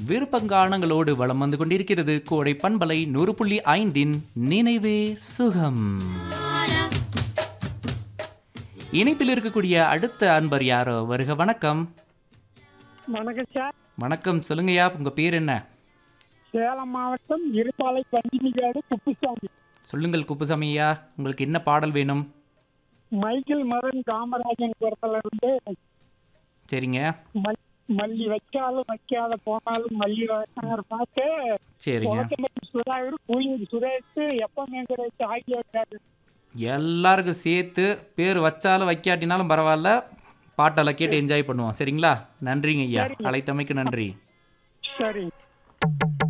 விருப்பங்கானங்களோடு வலம் வந்து கொண்டிருக்கிறது கோடை பண்பலை நூறு புள்ளி ஐந்தின் நினைவே சுகம் இணைப்பில் இருக்கக்கூடிய அடுத்த அன்பர் யாரோ வருக வணக்கம் வணக்கம் சார் வணக்கம் சொல்லுங்கய்யா உங்க பேர் என்ன சேலம் மாவட்டம் இருப்பாலை கஞ்சினிகாடு குப்புசாமி சொல்லுங்கள் குப்புசாமி ஐயா உங்களுக்கு என்ன பாடல் வேணும் மைக்கேல் மதன் காமராஜன் குரத்துல இருந்து சரிங்க மல்- மல்லி வைக்காலும் வைக்காத போனாலும் மல்லி வைக்கிற பார்த்து சரிங்க கோத்தமல்லி சுதாகர் கூலியர் சுரேஷ் எப்பவுமே கிடைச்சு ஆகியோர் எல்லாருக்கும் சேர்த்து பேர் வச்சாலும் வைக்காட்டினாலும் பரவாயில்ல பாட்டெல்லாம் கேட்டு என்ஜாய் பண்ணுவோம் சரிங்களா நன்றிங்க ஐயா சரிங்க. அழைத்தமைக்கு நன்றி சரி